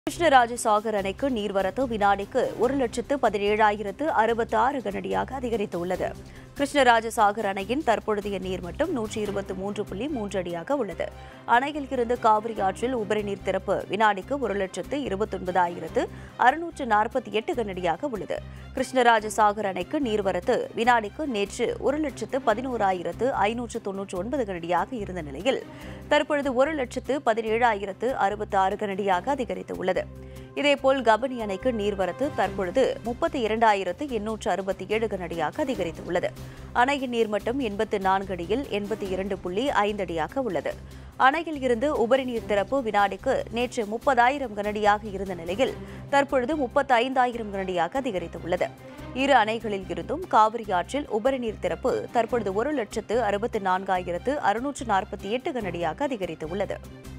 கிருஷ்ணராஜசாகர் அணைக்கு நீர்வரத்து வினாடிக்கு ஒரு லட்சத்து பதினேழாயிரத்து அறுபத்தி ஆறு கனடியாக அதிகரித்துள்ளது கிருஷ்ணராஜசாகர் அணையின் தற்பொழுதைய நீர்மட்டம் நூற்றி இருபத்தி மூன்று புள்ளி மூன்று அடியாக உள்ளது அணையில் இருந்து காவிரி ஆற்றில் உபரி நீர் திறப்பு வினாடிக்கு ஒரு லட்சத்து இருபத்தொன்பதாயிரத்து அறுநூற்று நாற்பத்தி எட்டு கனடியாக உள்ளது கிருஷ்ணராஜசாகர் அணைக்கு நீர்வரத்து வினாடிக்கு நேற்று ஒரு லட்சத்து பதினோராயிரத்து ஐநூற்று தொன்னூற்று ஒன்பது கனடியாக இருந்த நிலையில் தற்பொழுது ஒரு லட்சத்து பதினேழாயிரத்து அறுபத்தி ஆறு கனடியாக அதிகரித்துள்ளது இதேபோல் கபனி அணைக்கு நீர்வரத்து தற்பொழுது முப்பத்தி இரண்டாயிரத்து எண்ணூற்று அறுபத்தி ஏழு கனடியாக அதிகரித்துள்ளது அணையின் நீர்மட்டம் எண்பத்து நான்கு அடியில் எண்பத்தி இரண்டு புள்ளி ஐந்து அடியாக உள்ளது அணையில் இருந்து உபரி நீர் திறப்பு வினாடிக்கு நேற்று முப்பதாயிரம் கனடியாக இருந்த நிலையில் தற்பொழுது முப்பத்தி ஐந்தாயிரம் கனடியாக அதிகரித்துள்ளது இரு அணைகளில் இருந்தும் காவிரி ஆற்றில் உபரி நீர் திறப்பு தற்பொழுது ஒரு லட்சத்து அறுபத்தி நான்காயிரத்து அறுநூற்று நாற்பத்தி எட்டு கனடியாக அதிகரித்துள்ளது